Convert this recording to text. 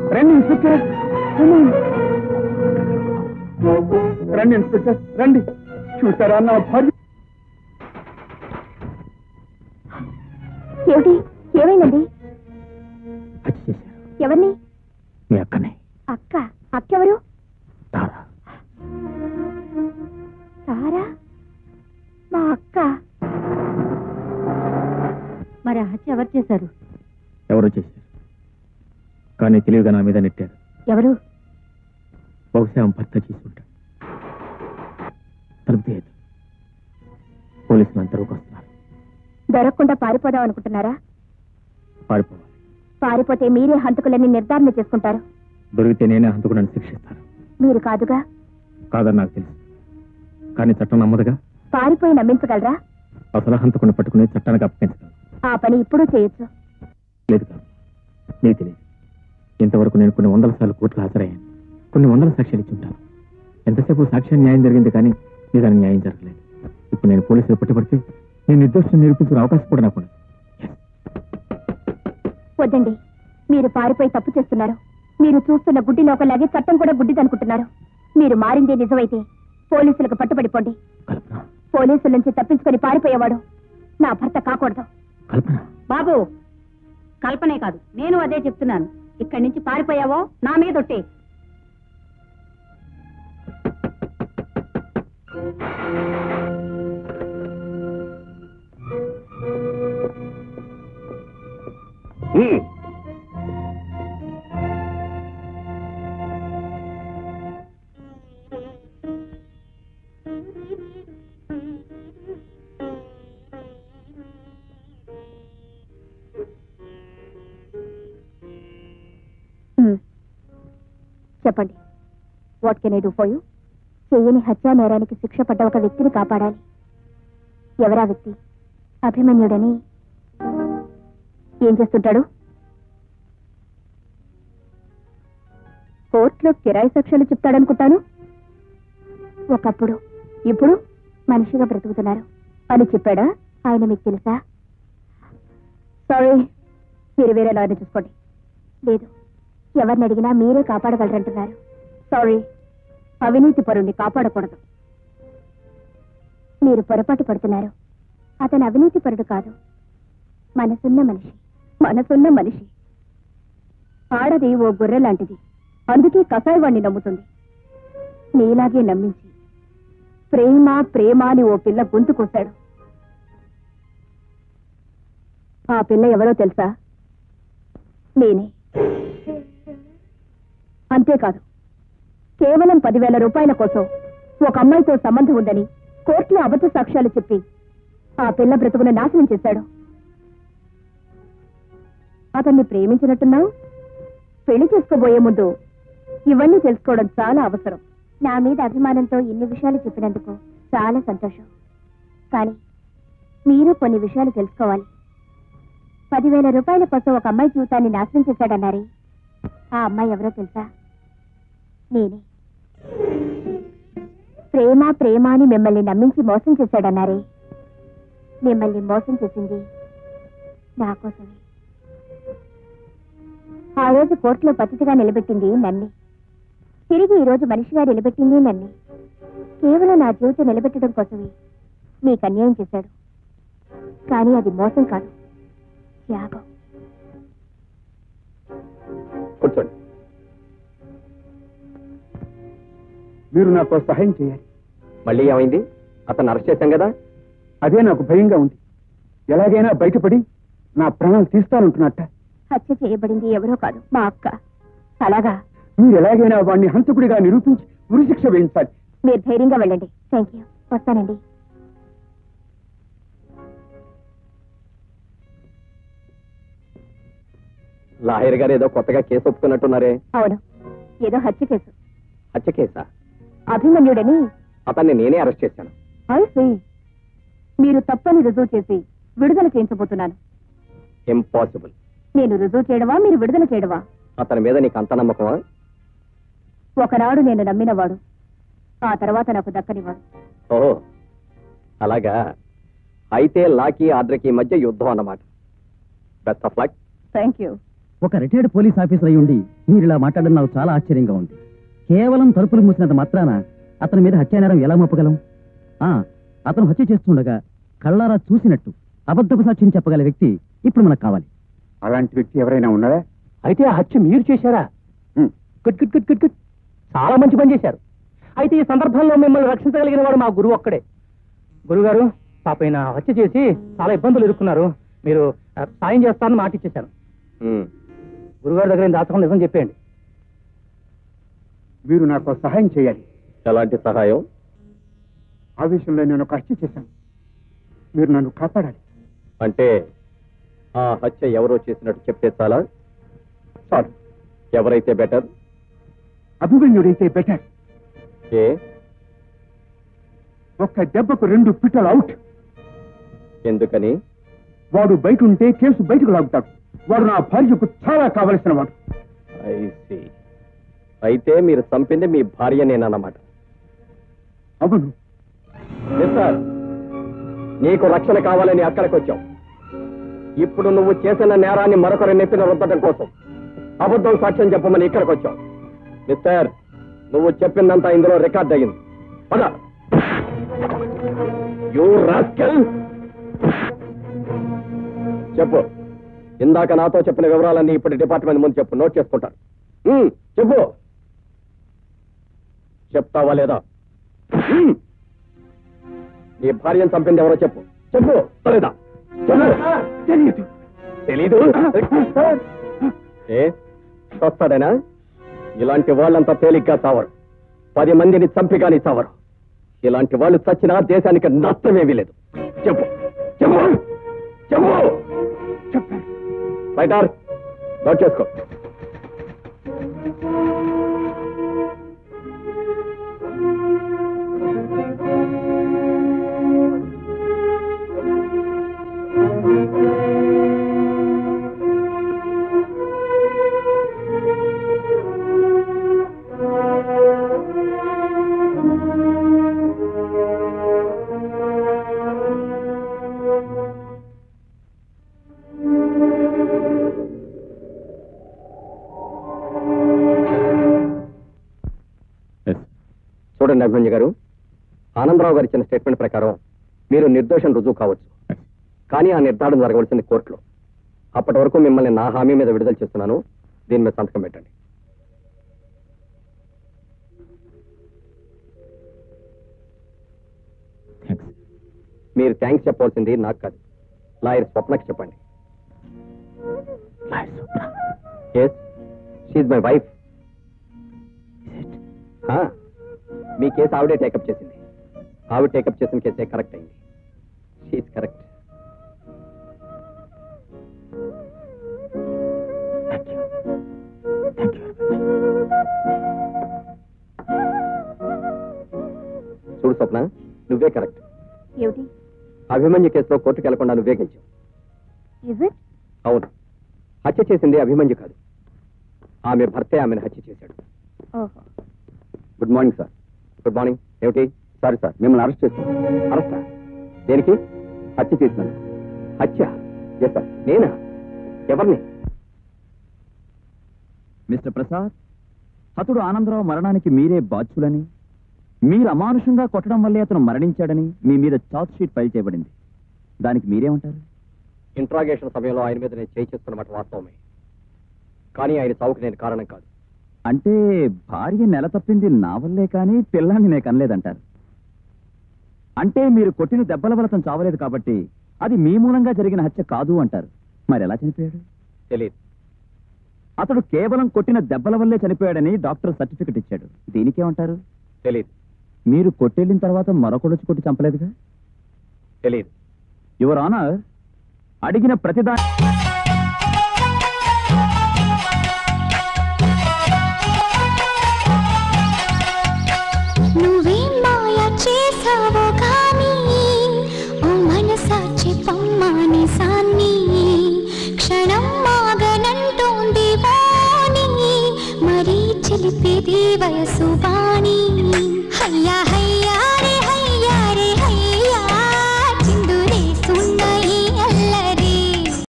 రండి ఇన్స్పెక్టర్ రండి ఇన్స్పెక్టర్ రండి చూసారా నా భార్య ఏమిటి ఏమైందండి హత్య చేశారు ఎవరిని మీ అక్కనే అక్క అక్క ఎవరు తారా సారా మా అక్క మరి ఆ హత్య ఎవరు చేశారు ఎవరో చేశారు కానీ తెలివిగా నా మీద నెట్టారు ఎవరు బహుశా ఆమె భర్త చేసి ఉంటాడు తలుపు తీయద్దు పోలీసులు అంతలోకి వస్తున్నారు దొరకకుండా పారిపోదాం అనుకుంటున్నారా పారిపోవాలి పారిపోతే మీరే హంతకులని నిర్ధారణ చేసుకుంటారు దొరికితే నేనే హంతకుడని శిక్షిస్తాను మీరు కాదుగా కాదని నాకు తెలుసు కానీ చట్టం నమ్మదుగా పారిపోయి నమ్మించగలరా అసలు హంతకుని పట్టుకుని చట్టానికి అప్పగించగలను ఆ పని ఇప్పుడు చేయొచ్చు లేదు కాదు నీకు తెలియదు ఇంతవరకు నేను కొన్ని వందల సార్లు కోర్టులో హాజరయ్యాను కొన్ని వందల సాక్ష్యాలు ఇచ్చి ఉంటాను ఎంతసేపు సాక్ష్యం న్యాయం జరిగింది కానీ నిజానికి న్యాయం జరగలేదు ఇప్పుడు నేను పోలీసులు పట్టుబడితే నేను నిర్దోషం నిరూపించుకునే అవకాశం కూడా నాకు ఉండదు. వద్దండి మీరు పారిపోయి తప్పు చేస్తున్నారు మీరు చూస్తున్న గుడ్డి లోకలాగే చట్టం కూడా గుడ్డిదనుకుంటున్నారు మీరు మారిందే నిజమైతే పోలీసులకు పట్టుబడిపోండి కల్పన పోలీసుల నుంచి తప్పించుకొని పారిపోయేవాడు నా భర్త కాకూడదు కల్పన బాబు కల్పనే కాదు నేను అదే చెప్తున్నాను ఇక్కడి నుంచి పారిపోయావో నా మీద ఒట్టే చెప్పండి what can I do for you చెయ్యని హత్యా నేరానికి శిక్ష పడ్డ ఒక వ్యక్తిని కాపాడాలి ఎవరా వ్యక్తి అభిమన్యుడని ఏం చేస్తుంటాడు కోర్టులో కిరాయి సాక్ష్యాలు చెప్తాడనుకుంటాను ఒకప్పుడు ఇప్పుడు మనిషిగా బ్రతుకుతున్నారు అని చెప్పాడా ఆయన మీకు తెలుసా సారీ మీరు వేరే లాయర్ని చూసుకోండి లేదు ఎవరిని అడిగినా మీరే కాపాడగలరంటున్నారు సారీ అవినీతి పరుణ్ణి కాపాడకూడదు మీరు పొరపాటు పడుతున్నారు అతను అవినీతి పరుడు కాదు మనసున్న మనిషి మనసున్న మనిషి ఆడది ఓ గొర్రె లాంటిది అందుకే కసాయివాణ్ణి నమ్ముతుంది నీలాగే నమ్మించి ప్రేమ ప్రేమ అని ఓ పిల్ల గొంతు కొట్టాడు ఆ పిల్ల ఎవరో తెలుసా నేనే అంతేకాదు కేవలం పదివేల రూపాయల కోసం ఒక అమ్మాయితో సంబంధం ఉందని కోర్టులో అబద్ధ సాక్ష్యాలు చెప్పి ఆ పిల్ల బ్రతుకును నాశనం చేశాడు అతన్ని ప్రేమించినట్టున్నావు పెళ్లి చేసుకోబోయే ముందు ఇవన్నీ తెలుసుకోవడం చాలా అవసరం నా మీద అభిమానంతో ఇన్ని విషయాలు చెప్పినందుకు చాలా సంతోషం కానీ మీరు కొన్ని విషయాలు తెలుసుకోవాలి పదివేల రూపాయల కోసం ఒక అమ్మాయి జీవితాన్ని నాశనం చేశాడన్నారే ఆ అమ్మాయి ఎవరో తెలుసా నేనే ప్రేమ ప్రేమ అని మిమ్మల్ని నమ్మించి మోసం చేశాడన్నారే మిమ్మల్ని మోసం చేసింది నా కోసమే ఆ రోజు కోర్టులో పతిథిగా నిలబెట్టింది నన్నే తిరిగి ఈ రోజు మనిషిగా నిలబెట్టింది నన్నే కేవలం నా జీవితం నిలబెట్టడం కోసమే మీకు అన్యాయం చేశాడు కానీ అది మోసం కాదు త్యాగం కూర్చోండి మీరు నాకు సహాయం చేయాలి మళ్ళీ ఏమైంది అతను అరెస్ట్ చేశాం కదా అదే నాకు భయంగా ఉంది ఎలాగైనా బయటపడి నా ప్రాణాలు తీస్తానంటున్నట్ట హత్య చేయబడింది ఎవరో కాదు మా అక్క అలాగా మీరు ఎలాగైనా వాడిని హంతకుడిగా నిరూపించి ఉరిశిక్ష వేయించాలి మీరు ధైర్యంగా వెళ్ళండి థ్యాంక్ యూ వస్తానండి లాయర్ గారు ఏదో కొత్తగా కేసు ఒప్పుకున్నట్టున్నారే అవును ఏదో హత్య కేసు హత్య కేసా అభిమన్యుడని అతన్ని నేనే అరెస్ట్ చేశాను I see. మీరు తప్పని రుజువు చేసి విడుదల చేయించబోతున్నాను ఇంపాసిబుల్ నేను రుజువు చేయడమా మీరు విడుదల చేయడమా అతని మీద నీకు అంత నమ్మకమా ఒకనాడు నేను నమ్మినవాడు ఆ తర్వాత నాకు దక్కనివాడు ఓహో అలాగా అయితే లాకి ఆర్డర్కి మధ్య యుద్ధం అన్నమాట best of luck thank you ఒక రిటైర్డ్ పోలీస్ ఆఫీసర్ అయి ఉండి మీరు ఇలా మాట్లాడడం నాకు చాలా ఆశ్చర్యంగా ఉంది కేవలం తలుపులు మూసినంత మాత్రాన అతని మీద హత్యానేరం ఎలా మోపగలం ఆ అతను హత్య చేస్తుండగా కళ్ళారా చూసినట్టు అబద్ధపు సాక్ష్యం చెప్పగల వ్యక్తి ఇప్పుడు మనకు కావాలి అలాంటి వ్యక్తి ఎవరైనా ఉన్నారా అయితే ఆ హత్య మీరు చేశారా హ్మ్. Good good good good good చాలా మంచి పని చేశారు అయితే ఈ సందర్భంలో మిమ్మల్ని రక్షించగలిగిన వాడు మా గురువు ఒక్కడే గురుగారు పాప ఈయన హత్య చేసి చాలా ఇబ్బందులు ఎదుర్కొన్నారు మీరు ఆ, సాయం చేస్తారని మాట ఇచ్చేశాను ఉమ్. గురుగారి దగ్గర ఏం దాచకుండా నిజం చెప్పేయండి మీరు నాకు సహాయం చేయాలి ఎలాంటి సహాయం ఆవేశంలో నేను ఒక హత్య చేశాను మీరు నన్ను కాపాడాలి అంటే ఆ హత్య ఎవరో చేసినట్టు చెప్తే చాలా చాలు ఎవరైతే బెటర్ అభిమన్యుడైతే బెటర్ ఏ ఒక్క దెబ్బకు రెండు పిట్టలు అవుట్ ఎందుకని వాడు బయట ఉంటే కేసు బయటకు లాగుతాడు వాడు నా భార్యకు చాలా కావలసిన వాడు I see. అయితే మీరు చంపింది మీ భార్యనేనన్నమాట అవును మిస్టర్ నీకు రక్షణ కావాలని అక్కడికి వచ్చావు ఇప్పుడు నువ్వు చేసిన నేరాన్ని మరొకరి నెప్పిన రుద్దడం కోసం అబద్ధం సాక్ష్యం చెప్పమని ఇక్కడికి వచ్చావు మిస్టర్ నువ్వు చెప్పిందంతా ఇందులో రికార్డ్ అయ్యింది పద యూ రాస్కెల్ చెప్పు ఇందాక నాతో చెప్పిన వివరాలన్నీ ఇప్పుడు డిపార్ట్మెంట్ ముందు చెప్పు నోట్ చేసుకుంటాను ఉమ్, చెప్పు చెప్తావా లేదా ఉమ్. నీ భార్యను చంపింది ఎవరో చెప్పు చెప్పు లేదా చెప్పు తెలియదు తెలీదు ఏ వస్తాడేనా ఇలాంటి వాళ్ళంతా తేలిగ్గా చావరు పది మందిని చంపి కానీ చావరు ఇలాంటి వాళ్ళు చచ్చినా దేశానికి నష్టమేమీ లేదు చెప్పు చెప్పు చెప్పు చెప్పారు రైటర్ నోట్ చేసుకో ఎస్ చూడండి అభిమన్యు గారు ఆనందరావు గారు ఇచ్చిన స్టేట్మెంట్ ప్రకారం మీరు నిర్దోషం రుజువు కావచ్చు కానీ ఆ నిర్ధారణ జరగవలసింది కోర్టులో అప్పటి వరకు మిమ్మల్ని నా హామీ మీద విడుదల చేస్తున్నాను దీని మీద సంతకం పెట్టండి థ్యాంక్స్ మీరు థ్యాంక్స్ చెప్పవలసింది నాకు కాదు లాయర్ స్వప్నకి చెప్పండి lawyer Swapna yes she's my wife మీ కేసు ఆవిడే టేకప్ చేసింది ఆవిడ టేకప్ చేసిన కేసే కరెక్ట్ అయింది షీఈ్ correct thank you thank you చూడు స్వప్న నువ్వే కరెక్ట్ ఏమిటి అభిమన్యు కేసులో కోర్టుకు వెళ్లకుండా నువ్వే గెలిచావు ఇజ్ ఇట్ అవును హత్య చేసింది అభిమన్యు కాదు ఆమె భర్తే ఆమెను హత్య చేశాడు ఓహో good morning sir good morning ఏమిటి సారీ సార్ మిమ్మల్ని అరెస్ట్ చేస్తాం అరెస్టా దేనికి హత్య చేసినాను హత్య ఎస్ సార్ నేనా ఎవరిని మిస్టర్ ప్రసాద్ హతుడు ఆనందరావు మరణానికి మీరే బాధ్యులని మీరు అమానుషంగా కొట్టడం వల్లే అతను మరణించాడని మీ మీద చార్జ్ షీట్ ఫైల్ చేయబడింది దానికి మీరేమంటారు ఇంట్రాగేషన్ సమయంలో ఆయన మీద నేను చేయి చేసుకున్నమాట వాస్తవమే కానీ ఆయన చావుకు నేను కారణం కాదు అంటే భార్య నెల తప్పింది నా వల్లే కానీ పిల్లాన్ని నేను కనలేదంటారు అంటే మీరు కొట్టిన దెబ్బల వల్ల అతను చావలేదు కాబట్టి అది మీ మూలంగా జరిగిన హత్య కాదు అంటారు మరి ఎలా చనిపోయాడు తెలియదు అతడు కేవలం కొట్టిన దెబ్బల వల్లే చనిపోయాడని డాక్టర్ సర్టిఫికెట్ ఇచ్చాడు దీనికేమంటారు తెలియదు మీరు కొట్టెళ్ళిన తర్వాత మరొకడు వచ్చి కొట్టి చంపలేదుగా తెలియదు యువర్ ఆనర్ అడిగిన ప్రతిదా నువ్వేం మాయ చేసావో కానీ ఓ మనసా చెప్పమ్మాని సాన్ని క్షణం మాగనంటోంది వాణి మరీ చిలిపేది వయసు వాణి